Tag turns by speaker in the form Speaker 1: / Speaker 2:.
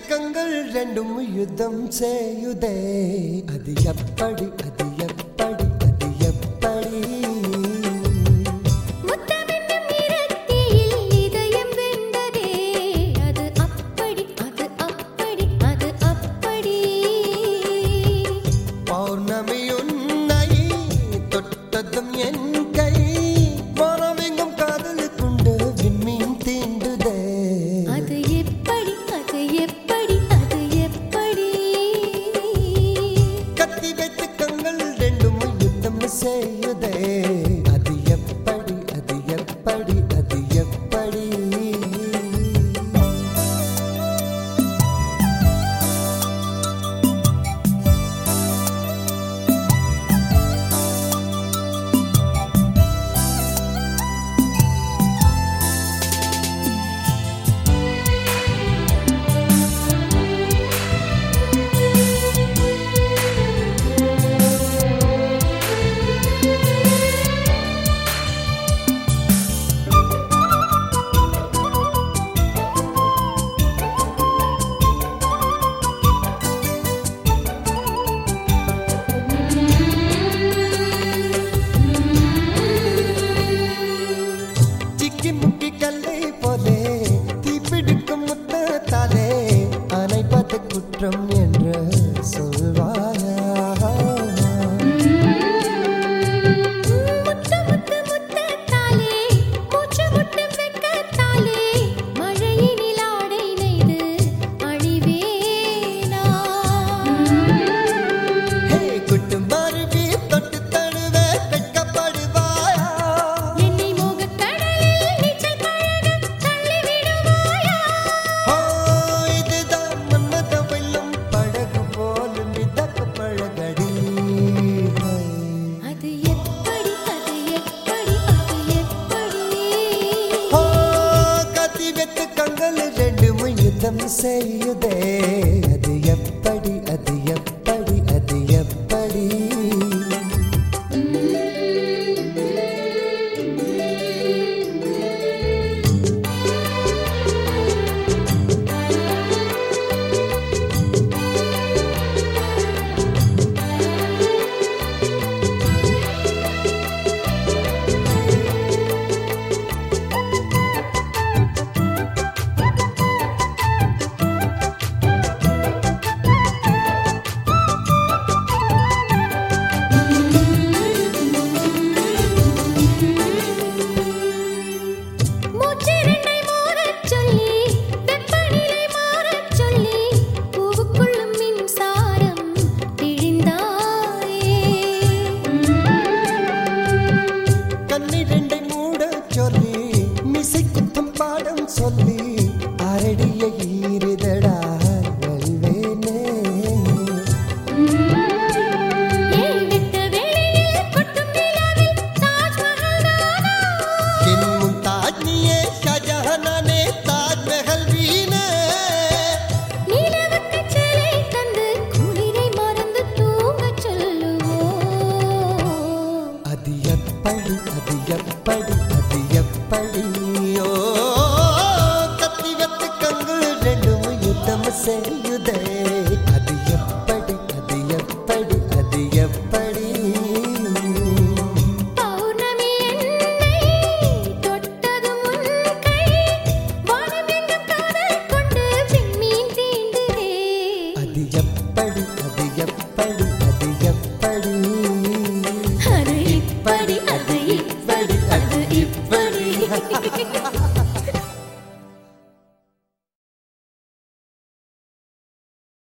Speaker 1: கங்கள் ரெண்டும் யுத்தம் செய்யுதே அது எப்படி அது எப்படி அது எப்படி
Speaker 2: முத்தமிடும் இரத்தியில் இதயம் வெந்ததே அது அப்படி அது அப்படி அது அப்படி
Speaker 1: பௌர்ணமி உன்னை தொட்டதும் என் கை மனமெங்கும் காதலுக்குண்டு விண்மீன் தீண்டுதே
Speaker 2: அது எப்படி அது எப்படி அது எப்படி
Speaker 1: கத்தி வைத்து கங்கள் ரெண்டும் யுத்தம் செய்யுதே அது எப்படி அது எப்படி அது எப்படி சிக்கி முக்கி கல்லை போலே தீப்பிடிக்கும் முத்தத்தாலே அணைப்பது குற்றம் என்று சொல்வாயா
Speaker 2: முத்து முத்து முத்தத்தாலே மூச்சு முட்டு வெக்கத்தாலே மழையினில் ஆடை நெய்து அழிவேனா
Speaker 1: ஹே குட்டு மருவி தொட்டு தழுவே வெட்கப்படுவாயா
Speaker 2: என்னை மோகக் கடலில் நீச்சல் பழக தள்ளி விடுவாயா
Speaker 1: ஓ இதுதான் மன்மத வெல்லும் படகு போல மிதக்க பழகடி
Speaker 2: அது எப்படி அது எப்படி அது எப்படி
Speaker 1: ஓ கத்தி வெத்து கங்கள் ரெண்டும் யுத்தம் செய்யுதே அது எப்படி அது எப்படி அது எப்படி
Speaker 2: மூச்சிரண்டை மாறச் சொல்லி வெப்பநிலை மாறச் சொல்லி பூவுக்குள்ளும் மின்சாரம் பிழிந்தாயே
Speaker 1: கண்ணிரண்டை மூட சொல்லி மிசை குத்தும் பாடம் சொல்லி அரடிய ஈரிதடா வெல்வேனே
Speaker 2: ஏன் விட்ட வெளியில் கொட்டும் நிலவில் தாஜ்மஹல் தானா
Speaker 1: என் முன்தாஜ் நீயே ஷாஜஹானே தாஜ்மஹல் வீணே
Speaker 2: நிலவுக்கு சிலை தந்து குளிரை மறந்து தூங்கச் சொல்லுவோம்
Speaker 1: அது எப்படி அது எப்படி அது எப்படியோ கத்தி வெத்து கங்கள் ரெண்டும் யுத்தம் செய்யுதே அது எப்படி அது எப்படி அது எப்படி